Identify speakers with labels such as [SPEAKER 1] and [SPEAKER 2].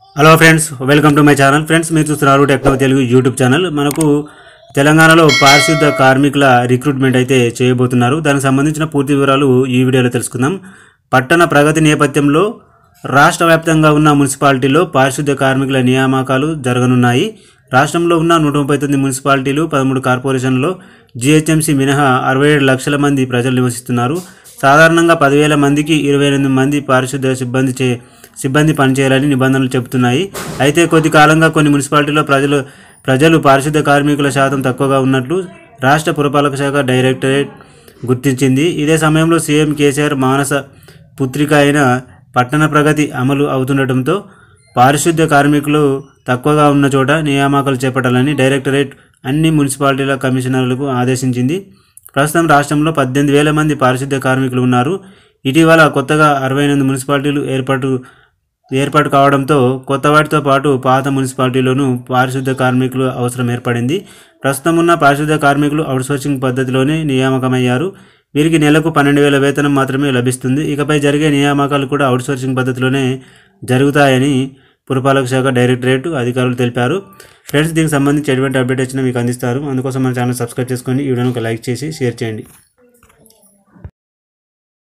[SPEAKER 1] hello friends welcome to my channel friends మీరు చూస్తున్నారు techno Telugu YouTube channel మనకు తెలంగాణలో పారిశుద్ధ కార్మికుల రిక్రూట్మెంట్ అయితే చేయబోతున్నారు దానికి సంబంధించిన పూర్తి వివరాలు ఈ వీడియోలో తెలుసుకుందాం పట్టణ ప్రగతి నేపథ్యంలో రాష్ట్ర వ్యాప్తంగా ఉన్న మున్సిపాలిటీల్లో పారిశుద్ధ కార్మికుల నియామకాలు జరగనున్నాయి రాష్ట్రంలో ఉన్న నూట ముప్పై తొమ్మిది మున్సిపాలిటీలు పదమూడు కార్పొరేషన్లలో జీహెచ్ఎంసీ మినహా అరవై ఏడు లక్షల మంది ప్రజలు నివసిస్తున్నారు సాధారణంగా పదివేల మందికి ఇరవై ఎనిమిది మంది పారిశుద్ధ సిబ్బంది చే సిబ్బంది పనిచేయాలని నిబంధనలు చెబుతున్నాయి అయితే కొద్ది కాలంగా కొన్ని మున్సిపాలిటీల్లో ప్రజలు ప్రజలు పారిశుద్ధ కార్మికుల శాతం తక్కువగా ఉన్నట్లు రాష్ట్ర పురపాలక శాఖ డైరెక్టరేట్ గుర్తించింది ఇదే సమయంలో సీఎం కేసీఆర్ మానస పుత్రిక అయిన పట్టణ ప్రగతి అమలు అవుతుండటంతో పారిశుద్ధ్య కార్మికులు తక్కువగా ఉన్న చోట నియామకాలు చేపట్టాలని డైరెక్టరేట్ అన్ని మున్సిపాలిటీల కమిషనర్లకు ఆదేశించింది ప్రస్తుతం రాష్ట్రంలో పద్దెనిమిది వేల మంది పారిశుద్ధ్య కార్మికులు ఉన్నారు ఇటీవల కొత్తగా అరవై ఎనిమిది మున్సిపాలిటీలు ఏర్పాటు ఏర్పాటు కావడంతో కొత్త వాటితో పాటు పాత మున్సిపాలిటీలోనూ పారిశుద్ధ్య కార్మికులు అవసరం ఏర్పడింది ప్రస్తుతం ఉన్న పారిశుద్ధ్య కార్మికులు అవుట్సోర్సింగ్ పద్ధతిలోనే నియామకమయ్యారు వీరికి నెలకు పన్నెండు వేల వేతనం మాత్రమే లభిస్తుంది ఇకపై జరిగే నియామకాలు కూడా అవుట్సోర్సింగ్ పద్ధతిలోనే జరుగుతాయని పురపాలక శాఖ డైరెక్టరేట్ అధికారులు తెలిపారు ఫ్రెండ్స్ దీనికి సంబంధించి ఎటువంటి అప్డేట్ వచ్చినా మీకు అందిస్తారు అందుకోసం మన ఛానల్ సబ్స్క్రైబ్ చేసుకోండి ఈ వీడియోని ఒక లైక్ చేసి షేర్ చేయండి